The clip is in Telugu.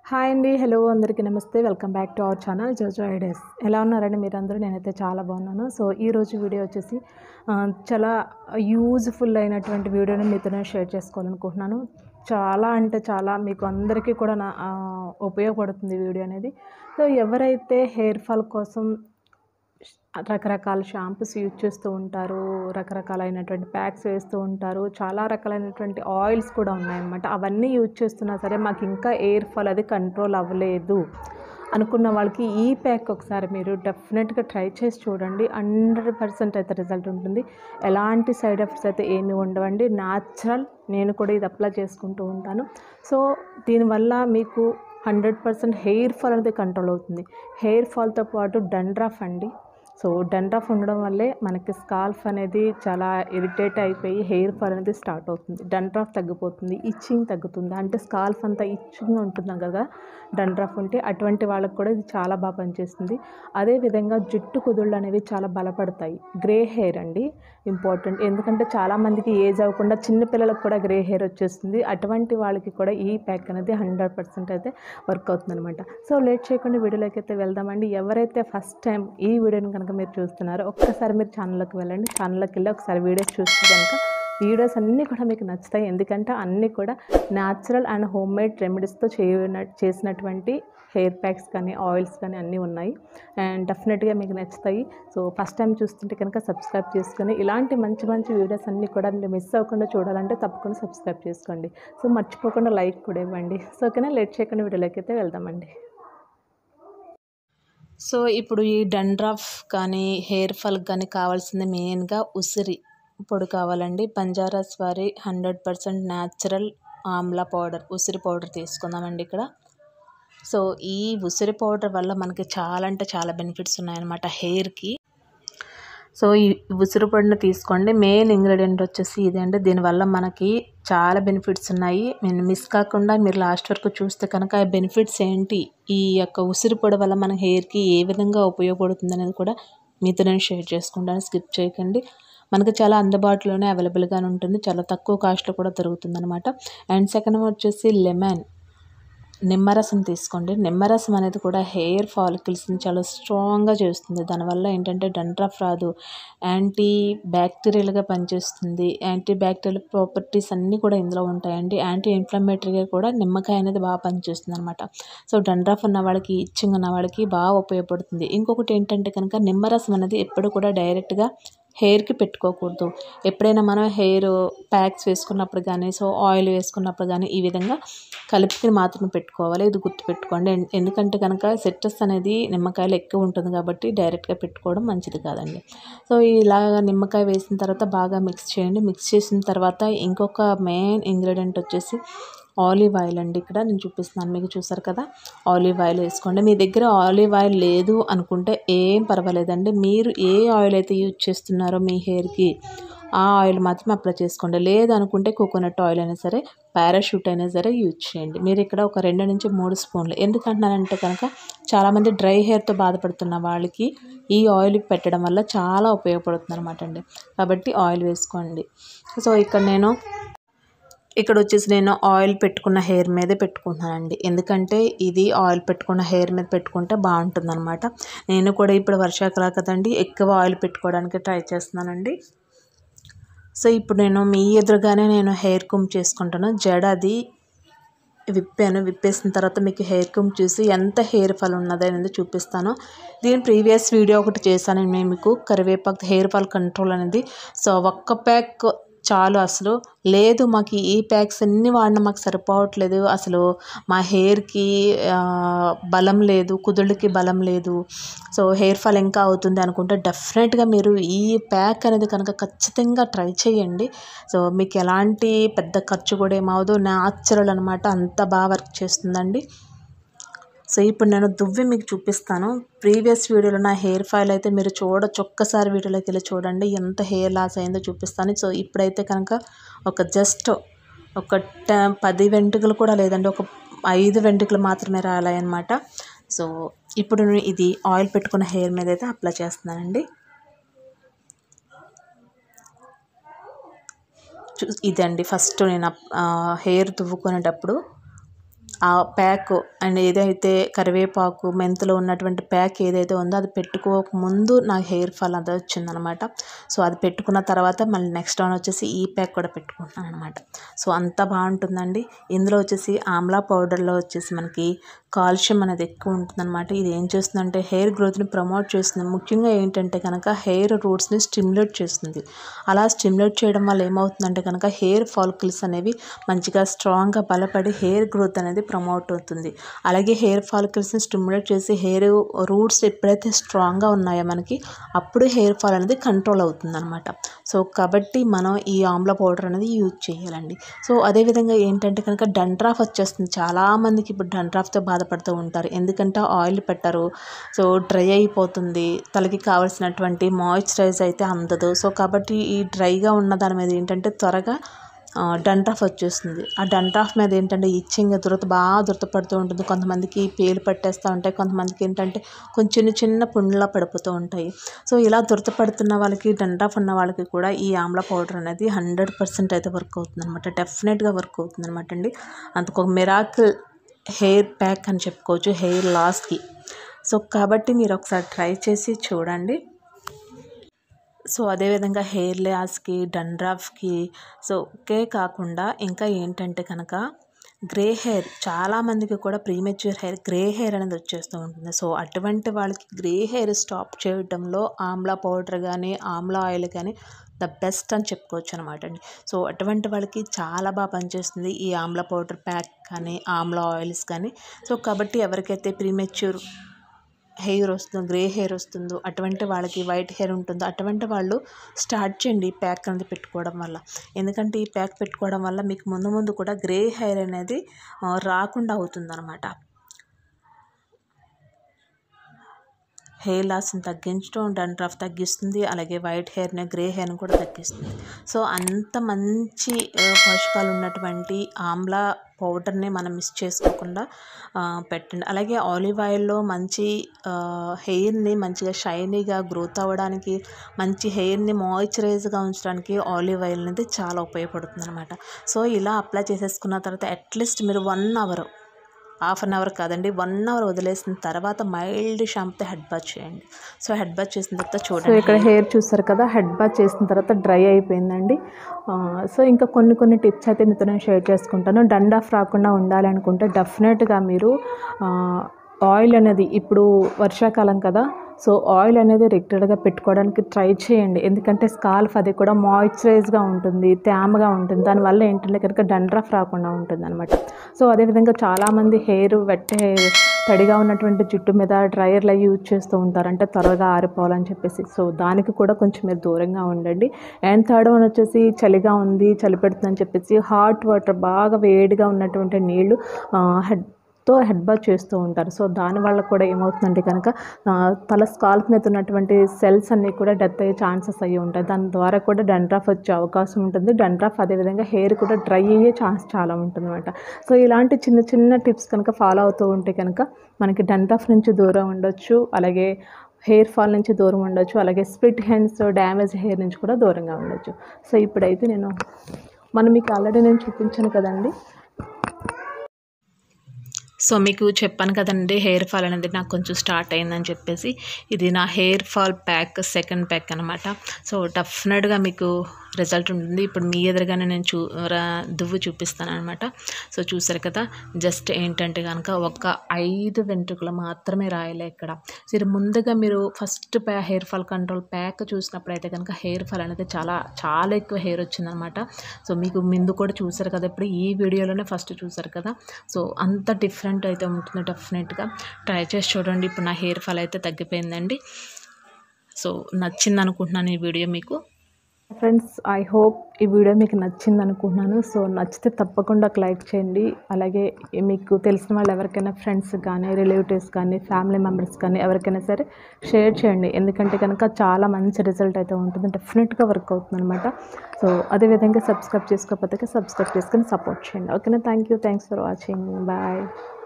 హాయ్ అండి హలో అందరికీ namaste welcome back to our channel Jojo Ideas ఎలా ఉన్నారండి మీరందరూ నేనైతే చాలా బాగున్నాను సో ఈరోజు వీడియో వచ్చేసి ఆ, చాలా యూజ్ఫుల్ అయినటువంటి వీడియోని మీతోనే షేర్ చేసుకోవాలనుకుంటున్నాను చాలా అంటే చాలా మీకు అందరికీ కూడా నా ఆ, ఉపయోగపడుతుంది ఈ వీడియో అనేది సో ఎవరైతే హెయిర్ ఫాల్ కోసం రకరకాల షాంపూస్ యూజ్ చేస్తూ ఉంటారు రకరకాలైనటువంటి ప్యాక్స్ వేస్తూ ఉంటారు చాలా రకాలైనటువంటి ఆయిల్స్ కూడా ఉన్నాయన్నమాట అవన్నీ యూజ్ చేస్తున్నా సరే మాకు ఇంకా ఎయిర్ ఫాల్ అది కంట్రోల్ అవ్వలేదు అనుకున్న వాళ్ళకి ఈ ప్యాక్ ఒకసారి మీరు డెఫినెట్గా ట్రై చేసి చూడండి హండ్రెడ్ పర్సెంట్ అయితే రిజల్ట్ ఉంటుంది ఎలాంటి సైడ్ ఎఫెక్ట్స్ అయితే ఏమీ ఉండవండి న్యాచురల్ నేను కూడా ఇది అప్లై చేసుకుంటూ ఉంటాను సో దీనివల్ల మీకు హండ్రెడ్ పర్సెంట్ హెయిర్ ఫాల్ అనేది కంట్రోల్ అవుతుంది హెయిర్ ఫాల్తో పాటు డండ్రఫ్ అండి సో డండ్రఫ్ ఉండడం వల్లే మనకి స్కాల్ఫ్ అనేది చాలా ఇరిటేట్ అయిపోయి హెయిర్ ఫాల్ అనేది స్టార్ట్ అవుతుంది డండ్రఫ్ తగ్గిపోతుంది ఇచ్చింగ్ తగ్గుతుంది అంటే స్కాల్ఫ్ అంతా ఇచ్చింగ్ ఉంటుంది కదా డండ్రఫ్ ఉంటే అటువంటి వాళ్ళకి కూడా ఇది చాలా బాగా పనిచేస్తుంది అదేవిధంగా జుట్టు కుదుళ్ళు అనేవి చాలా బలపడతాయి గ్రే హెయిర్ అండి ఇంపార్టెంట్ ఎందుకంటే చాలామందికి ఏజ్ అవ్వకుండా చిన్న పిల్లలకు కూడా గ్రే హెయిర్ వచ్చేస్తుంది అటువంటి వాళ్ళకి కూడా ఈ ప్యాక్ అనేది హండ్రెడ్ పర్సెంట్ అయితే వర్క్ అవుతుంది అనమాట సో లేట్ చేయకుండా వీడియోలోకి అయితే వెళ్దామండి ఎవరైతే ఫస్ట్ టైం ఈ వీడియోని కనుక మీరు చూస్తున్నారో ఒక్కసారి మీరు ఛానల్లోకి వెళ్ళండి ఛానల్లోకి వెళ్ళి ఒకసారి వీడియోస్ చూస్తే కనుక వీడియోస్ అన్నీ కూడా మీకు నచ్చుతాయి ఎందుకంటే అన్నీ కూడా న్యాచురల్ అండ్ హోమ్ మేడ్ రెమెడీస్తో చేయన చేసినటువంటి హెయిర్ ప్యాక్స్ కానీ ఆయిల్స్ కానీ అన్నీ ఉన్నాయి అండ్ డెఫినెట్గా మీకు నచ్చుతాయి సో ఫస్ట్ టైం చూస్తుంటే కనుక సబ్స్క్రైబ్ చేసుకొని ఇలాంటి మంచి మంచి వీడియోస్ అన్నీ కూడా మీరు మిస్ అవ్వకుండా చూడాలంటే తప్పకుండా సబ్స్క్రైబ్ చేసుకోండి సో మర్చిపోకుండా లైక్ కూడా ఇవ్వండి సో ఓకేనా లేట్ చేయకుండా వీడియోలోకి అయితే వెళ్దామండి సో ఇప్పుడు ఈ డండ్రఫ్ కానీ హెయిర్ ఫాల్ కానీ కావాల్సింది మెయిన్గా ఉసిరి పొడి కావాలండి బంజారాస్ వారి hundred percent natural amla powder ఉసిరి పౌడర్ తీసుకుందామండి ఇక్కడ సో ఈ ఉసిరి పౌడర్ వల్ల మనకి చాలా అంటే చాలా బెనిఫిట్స్ ఉన్నాయన్నమాట హెయిర్కి సో ఈ ఉసిరి పొడిని తీసుకోండి మెయిన్ ఇంగ్రీడియంట్ వచ్చేసి ఇదండి దీనివల్ల మనకి చాలా బెనిఫిట్స్ ఉన్నాయి నేను మిస్ కాకుండా మీరు లాస్ట్ వరకు చూస్తే కనుక ఆ బెనిఫిట్స్ ఏంటి ఈ యొక్క ఉసిరి పొడి వల్ల మన హెయిర్కి ఏ విధంగా ఉపయోగపడుతుంది అనేది కూడా మీతో నేను షేర్ చేసుకుంటాను స్కిప్ చేయకండి మనకి చాలా అందుబాటులోనే అవైలబుల్గానే ఉంటుంది చాలా తక్కువ కాస్ట్లో కూడా దొరుకుతుంది అనమాట అండ్ సెకండ్ వచ్చేసి లెమన్ నిమ్మరసం తీసుకోండి నిమ్మరసం అనేది కూడా హెయిర్ ఫాలికల్స్ని చాలా స్ట్రాంగ్గా చేస్తుంది దానివల్ల ఏంటంటే డండ్రఫ్ రాదు యాంటీ బ్యాక్టీరియల్గా పనిచేస్తుంది యాంటీ బ్యాక్టీరియల్ ప్రాపర్టీస్ అన్నీ కూడా ఇందులో ఉంటాయండి యాంటీ ఇన్ఫ్లమేటరీగా కూడా నిమ్మకాయ అనేది బాగా పనిచేస్తుంది అనమాట సో డండ్రఫ్ ఉన్న వాళ్ళకి ఇచ్చింగ్ ఉన్న వాళ్ళకి బాగా ఉపయోగపడుతుంది ఇంకొకటి ఏంటంటే కనుక నిమ్మరసం అనేది ఎప్పుడు కూడా డైరెక్ట్గా హెయిర్కి పెట్టుకోకూడదు ఎప్పుడైనా మనం హెయిర్ ప్యాక్స్ వేసుకున్నప్పుడు కానీ సో ఆయిల్ వేసుకున్నప్పుడు కానీ ఈ విధంగా కలుపుకుని మాత్రమే పెట్టుకోవాలి ఇది గుర్తుపెట్టుకోండి ఎన్- ఎందుకంటే కనుక సిట్రస్ అనేది నిమ్మకాయలు ఎక్కువ ఉంటుంది కాబట్టి డైరెక్ట్గా పెట్టుకోవడం మంచిది కాదండి సో ఇలాగ నిమ్మకాయ వేసిన తర్వాత బాగా మిక్స్ చేయండి మిక్స్ చేసిన తర్వాత ఇంకొక మెయిన్ ఇంగ్రీడియంట్ వచ్చేసి ఆలివ్ ఆయిల్ అండి ఇక్కడ నేను చూపిస్తున్నాను మీకు చూసారు కదా ఆలివ్ ఆయిల్ వేసుకోండి మీ దగ్గర ఆలివ్ ఆయిల్ లేదు అనుకుంటే ఏం పర్వాలేదండి మీరు ఏ ఆయిల్ అయితే యూజ్ చేస్తున్నారో మీ హెయిర్కి ఆ ఆయిల్ మాత్రం అప్లై చేసుకోండి లేదు అనుకుంటే కోకోనట్ ఆయిల్ అయినా సరే పారాషూట్ అయినా సరే యూజ్ చేయండి మీరు ఇక్కడ ఒక రెండు నుంచి మూడు స్పూన్లు ఎందుకంటున్నానంటే కనుక చాలామంది డ్రై హెయిర్తో బాధపడుతున్న వాళ్ళకి ఈ ఆయిల్ పెట్టడం వల్ల చాలా ఉపయోగపడుతుంది అనమాట అండి కాబట్టి ఆయిల్ వేసుకోండి సో ఇక్కడ నేను ఇక్కడ వచ్చేసి నేను ఆయిల్ పెట్టుకున్న హెయిర్ మీదే పెట్టుకుంటున్నానండి ఎందుకంటే ఇది ఆయిల్ పెట్టుకున్న హెయిర్ మీద పెట్టుకుంటే బాగుంటుంది అనమాట నేను కూడా ఇప్పుడు వర్షాకాలం కదండి ఎక్కువ ఆయిల్ పెట్టుకోవడానికి ట్రై చేస్తున్నానండి సో ఇప్పుడు నేను మీ ఎదురుగానే నేను హెయిర్ కుమ్ చేసుకుంటాను జడ అది విప్పాను విప్పేసిన తర్వాత మీకు హెయిర్ కుమ్ చూసి ఎంత హెయిర్ ఫాల్ ఉన్నది అనేది చూపిస్తాను దీని ప్రీవియస్ వీడియో ఒకటి చేశాను నేను మీకు కరివేపాకు హెయిర్ ఫాల్ కంట్రోల్ అనేది సో ఒక్క ప్యాక్ చాలు అసలు లేదు మాకు ఈ ప్యాక్స్ అన్నీ వాడినా మాకు సరిపోవట్లేదు అసలు మా హెయిర్కి బలం లేదు కుదుళ్ళకి బలం లేదు సో హెయిర్ ఫాల్ ఇంకా అవుతుంది అనుకుంటే డెఫినెట్గా మీరు ఈ ప్యాక్ అనేది కనుక ఖచ్చితంగా ట్రై చేయండి సో మీకు ఎలాంటి పెద్ద ఖర్చు కూడా ఏమవదు న్యాచురల్ అనమాట అంత బాగా వర్క్ చేస్తుందండి సో ఇప్పుడు నేను దువ్వి మీకు చూపిస్తాను ప్రీవియస్ వీడియోలో నా హెయిర్ ఫాల్ అయితే మీరు చూడొచ్చు ఒక్కసారి వీడియోలోకి వెళ్ళి చూడండి ఎంత హెయిర్ లాస్ అయిందో చూపిస్తాను సో ఇప్పుడైతే కనుక ఒక జస్ట్ ఒక ట- పది వెంట్రుకలు కూడా లేదండి ఒక ఐదు వెంట్రుకలు మాత్రమే రాలన్నమాట సో ఇప్పుడు నేను ఇది ఆయిల్ పెట్టుకున్న హెయిర్ మీద అయితే అప్లై చేస్తున్నానండి చూ ఇదండి ఫస్ట్ నేను హెయిర్ దువ్వుకునేటప్పుడు ఆ ప్యాక్ అండ్ ఏదైతే కరివేపాకు మెంతులు ఉన్నటువంటి ప్యాక్ ఏదైతే ఉందో అది పెట్టుకోక ముందు నా హెయిర్ ఫాల్ అదే వచ్చిందనమాట సో అది పెట్టుకున్న తర్వాత మళ్ళీ నెక్స్ట్ వన్ వచ్చేసి ఈ ప్యాక్ కూడా పెట్టుకుంటున్నాను అనమాట సో అంత బాగుంటుందండి ఇందులో వచ్చేసి ఆమ్లా పౌడర్లో వచ్చేసి మనకి కాల్షియం అనేది ఎక్కువ ఉంటుందన్నమాట ఇది ఏం చేస్తుందంటే హెయిర్ గ్రోత్ని ప్రమోట్ చేస్తుంది ముఖ్యంగా ఏంటంటే కనుక హెయిర్ రూట్స్ని స్టిమ్యులేట్ చేస్తుంది అలా స్టిమ్యులేట్ చేయడం వల్ల ఏమవుతుందంటే కనుక హెయిర్ ఫాలికల్స్ అనేవి మంచిగా స్ట్రాంగ్గా బలపడి హెయిర్ గ్రోత్ అనేది ప్రమోట్ అవుతుంది అలాగే హెయిర్ ఫాలికల్స్ని స్టిమ్యులేట్ చేసి హెయిర్ రూట్స్ ఎప్పుడైతే స్ట్రాంగ్గా ఉన్నాయో మనకి అప్పుడు హెయిర్ ఫాల్ అనేది కంట్రోల్ అవుతుంది అనమాట సో కాబట్టి మనం ఈ ఆమ్ల పౌడర్ అనేది యూజ్ చేయాలండి సో అదేవిధంగా ఏంటంటే కనుక డండ్రాఫ్ వచ్చేస్తుంది చాలామందికి ఇప్పుడు డండ్రాఫ్తో బాధపడుతూ ఉంటారు ఎందుకంటే ఆయిల్ పెట్టరు సో డ్రై అయిపోతుంది తలకి కావాల్సినటువంటి మాయిశ్చరైజ్ అయితే అందదు సో కాబట్టి ఈ డ్రైగా ఉన్న దాని మీద ఏంటంటే త్వరగా డండ్రాఫ్ వచ్చేస్తుంది ఆ డండ్రాఫ్ మీద ఏంటంటే ఇచ్చింగ్ దురద బాగా దురదపడుతూ ఉంటుంది కొంతమందికి పేలు పట్టేస్తూ ఉంటాయి కొంతమందికి ఏంటంటే కొంచెం చిన్న చిన్న పుండ్లా పడిపోతూ ఉంటాయి సో ఇలా దురద పడుతున్న వాళ్ళకి డండ్రాఫ్ ఉన్న వాళ్ళకి కూడా ఈ ఆమ్ల పౌడర్ అనేది హండ్రెడ్ పర్సెంట్ అయితే వర్క్ అవుతుంది అనమాట డెఫినెట్గా వర్క్ అవుతుంది అనమాట అండి అందుకు ఒక మిరాకిల్ హెయిర్ ప్యాక్ అని చెప్పుకోవచ్చు హెయిర్ లాస్కి సో కాబట్టి మీరు ఒకసారి ట్రై చేసి చూడండి సో అదేవిధంగా హెయిర్ లాస్కి డండ్రాఫ్కి సో ఒకే కాకుండా ఇంకా ఏంటంటే కనుక గ్రే హెయిర్ చాలామందికి కూడా ప్రీమెచ్యూర్ హెయిర్ గ్రే హెయిర్ అనేది వచ్చేస్తూ ఉంటుంది సో అటువంటి వాళ్ళకి గ్రే హెయిర్ స్టాప్ చేయడంలో ఆమ్లా పౌడర్ కానీ ఆమ్లా ఆయిల్ కానీ ద బెస్ట్ అని చెప్పుకోవచ్చు అనమాట అండి సో అటువంటి వాళ్ళకి చాలా బాగా పనిచేస్తుంది ఈ ఆమ్లా పౌడర్ ప్యాక్ కానీ ఆమ్లా ఆయిల్స్ కానీ సో కాబట్టి ఎవరికైతే ప్రీమెచ్యూర్ హెయిర్ వస్తుందో గ్రే హెయిర్ వస్తుందో అటువంటి వాళ్ళకి వైట్ హెయిర్ ఉంటుందో అటువంటి వాళ్ళు స్టార్ట్ చేయండి ఈ ప్యాక్ అనేది పెట్టుకోవడం వల్ల ఎందుకంటే ఈ ప్యాక్ పెట్టుకోవడం వల్ల మీకు ముందు ముందు కూడా గ్రే హెయిర్ అనేది ఆ, రాకుండా అవుతుందన్నమాట హెయిర్ లాస్ని తగ్గించడం డండ్రఫ్ తగ్గిస్తుంది అలాగే వైట్ హెయిర్ని గ్రే హెయిర్ని కూడా తగ్గిస్తుంది సో అంత మంచి ఆ, పోషకాలు ఉన్నటువంటి ఆమ్లా పౌడర్ని మనం మిస్ చేసుకోకుండా ఆ, పెట్టండి అలాగే ఆలివ్ ఆయిల్లో మంచి ఆ, హెయిర్ని మంచిగా షైనీగా గ్రోత్ అవ్వడానికి మంచి హెయిర్ని మాయిశ్చరైజ్గా ఉంచడానికి ఆలివ్ ఆయిల్ అనేది చాలా ఉపయోగపడుతుంది అనమాట సో ఇలా అప్లై చేసేసుకున్న తర్వాత అట్లీస్ట్ మీరు one hour half an hour కాదండి వన్ అవర్ వదిలేసిన తర్వాత మైల్డ్ షాంపుతో హెడ్ బాత్ చేయండి సో హెడ్ బాత్ చేసిన తర్వాత సో చూడండి ఇక్కడ హెయిర్ చూస్తారు కదా హెడ్ బాత్ చేసిన తర్వాత డ్రై అయిపోయిందండి ఆ, సో ఇంకా కొన్ని కొన్ని టిప్స్ అయితే మీతో నేను షేర్ చేసుకుంటాను డండాఫ్ రాకుండా ఉండాలనుకుంటే డెఫినెట్గా మీరు ఆ, ఆయిల్ అనేది ఇప్పుడు వర్షాకాలం కదా సో ఆయిల్ అనేది రెగ్యులర్గా పెట్టుకోవడానికి ట్రై చేయండి ఎందుకంటే స్కాల్ఫ్ అది కూడా మాయిశ్చరైజ్గా ఉంటుంది తేమగా ఉంటుంది దానివల్ల ఏంటంటే కనుక డండ్రఫ్ రాకుండా ఉంటుంది అనమాట సో అదేవిధంగా చాలామంది హెయిర్ వెట్ హెయిర్ తడిగా ఉన్నటువంటి జుట్టు మీద డ్రైయర్లు అవి యూజ్ చేస్తూ ఉంటారు అంటే త్వరగా ఆరిపోవాలని చెప్పేసి సో దానికి కూడా కొంచెం మీరు దూరంగా ఉండండి అండ్ థర్డ్ వన్ వచ్చేసి చలిగా ఉంది చలి పెడుతుందని చెప్పేసి హాట్ వాటర్ బాగా వేడిగా ఉన్నటువంటి నీళ్లు హెడ్ తో హెడ్ బాత్ చేస్తూ ఉంటారు సో దానివల్ల కూడా ఏమవుతుందంటే కనుక ఆ, తల స్కాల్ప్ మీద ఉన్నటువంటి సెల్స్ అన్నీ కూడా డెత్ అయ్యే ఛాన్సెస్ అయ్యి ఉంటాయి దాని ద్వారా కూడా డండ్రాఫ్ వచ్చే అవకాశం ఉంటుంది డండ్రాఫ్ అదేవిధంగా హెయిర్ కూడా డ్రై అయ్యే ఛాన్స్ చాలా ఉంటుంది అనమాట సో ఇలాంటి చిన్న చిన్న టిప్స్ కనుక ఫాలో అవుతూ ఉంటే కనుక మనకి డండ్రాఫ్ నుంచి దూరం ఉండొచ్చు అలాగే హెయిర్ ఫాల్ నుంచి దూరం ఉండొచ్చు అలాగే స్ప్లిట్ హ్యాండ్స్ డ్యామేజ్ హెయిర్ నుంచి కూడా దూరంగా ఉండొచ్చు సో ఇప్పుడైతే నేను మనం మీకు ఆల్రెడీ నేను చూపించాను కదండి సో మీకు చెప్పాను కదండి హెయిర్ ఫాల్ అనేది నాకు కొంచెం స్టార్ట్ అయిందని చెప్పేసి ఇది నా hair fall pack second pack అనమాట సో డెఫినెట్గా మీకు రిజల్ట్ ఉంటుంది ఇప్పుడు మీ ఎదురుగానే నేను చూ రా- దువ్వు చూపిస్తాను అనమాట సో చూసారు కదా జస్ట్ ఏంటంటే కనుక ఒక ఐదు వెంట్రుకలు మాత్రమే రాయలే ఇక్కడ సో ఇది ముందుగా మీరు ఫస్ట్ ప్యా హెయిర్ ఫాల్ కంట్రోల్ ప్యాక్ చూసినప్పుడు అయితే కనుక హెయిర్ ఫాల్ అనేది చాలా చాలా ఎక్కువ హెయిర్ వచ్చిందనమాట సో మీకు ముందు కూడా చూసారు కదా ఇప్పుడు ఈ వీడియోలోనే ఫస్ట్ చూసారు కదా సో అంత డిఫరెంట్ అయితే ఉంటుంది డెఫినెట్గా ట్రై చేసి చూడండి ఇప్పుడు నా హెయిర్ ఫాల్ అయితే తగ్గిపోయిందండి సో నచ్చింది అనుకుంటున్నాను ఈ వీడియో మీకు ఫ్రెండ్స్ ఐ హోప్ ఈ వీడియో మీకు నచ్చింది అనుకుంటున్నాను సో నచ్చితే తప్పకుండా ఒక లైక్ చేయండి అలాగే మీకు తెలిసిన వాళ్ళు ఎవరికైనా ఫ్రెండ్స్ కానీ రిలేటివ్స్ కానీ ఫ్యామిలీ మెంబర్స్ కానీ ఎవరికైనా సరే షేర్ చేయండి ఎందుకంటే కనుక చాలా మంచి రిజల్ట్ అయితే ఉంటుంది డెఫినెట్గా వర్క్ అవుతుంది అనమాట సో అదేవిధంగా సబ్స్క్రైబ్ చేసుకోకపోతే సబ్స్క్రైబ్ చేసుకొని సపోర్ట్ చేయండి ఓకేనా thank you thanks for watching bye